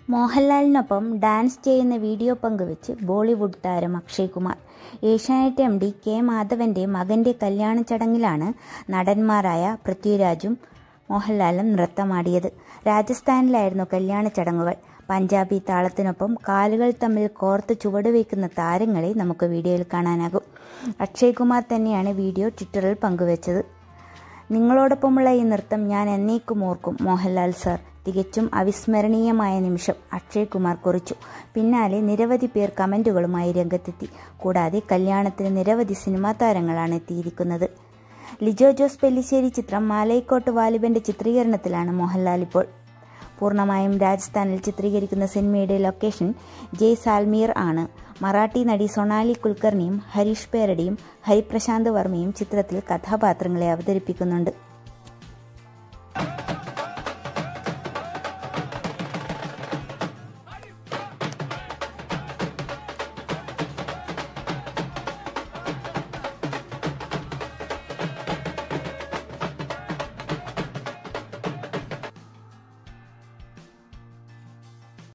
മോഹൻലാലിനൊപ്പം dance ചെയ്യുന്ന video പങ്കുവച്ച് Bollywood താരം Akshay Kumar Asianet M D K മാധവന്റെ മകന്റെ കല്യാണ ചടങ്ങിലാണ് നടന്മാരായ പൃഥ്വിരാജും മോഹൻലാലും നൃത്തമാടിയത് രാജസ്ഥാനിലായിരുന്നു കല്യാണ ചടങ്ങുകൾ പഞ്ചാബി താളത്തിനൊപ്പം കാലുകൾ തമ്മിൽ കോർത്ത് ചുവടുവയ്ക്കുന്ന താരങ്ങളെ നമുക്ക് വീഡിയോയിൽ കാണാനാകും അക്ഷയ് കുമാർ തന്നെയാണ് വീഡിയോ ട്വിറ്ററിൽ പങ്കുവച്ചത് നിങ്ങളോടൊപ്പമുള്ള ഈ നൃത്തം ഞാൻ എന്നേക്കും ഓർക്കും മോഹൻലാൽ സർ തികച്ചും അവിസ്മരണീയമായ നിമിഷം അക്ഷയ് കുമാർ കുറിച്ചു പിന്നാലെ നിരവധി പേർ കമന്റുകളുമായി രംഗത്തെത്തി കൂടാതെ കല്യാണത്തിന് നിരവധി സിനിമാ താരങ്ങളാണ് എത്തിയിരിക്കുന്നത് ലിജോ ജോസ് പെല്ലിശ്ശേരി ചിത്രം മാലൈക്കോട്ട് വാലിബന്റെ ചിത്രീകരണത്തിലാണ് മോഹൻലാൽ ഇപ്പോൾ പൂർണ്ണമായും രാജസ്ഥാനിൽ ചിത്രീകരിക്കുന്ന സിനിമയുടെ ലൊക്കേഷൻ ജയ് സാൽമീർ ആണ് മറാഠി നടി സൊണാലി കുൽക്കർണിയും ഹരീഷ് പേരടിയും ഹരിപ്രശാന്ത് വർമ്മയും ചിത്രത്തിൽ കഥാപാത്രങ്ങളെ അവതരിപ്പിക്കുന്നുണ്ട്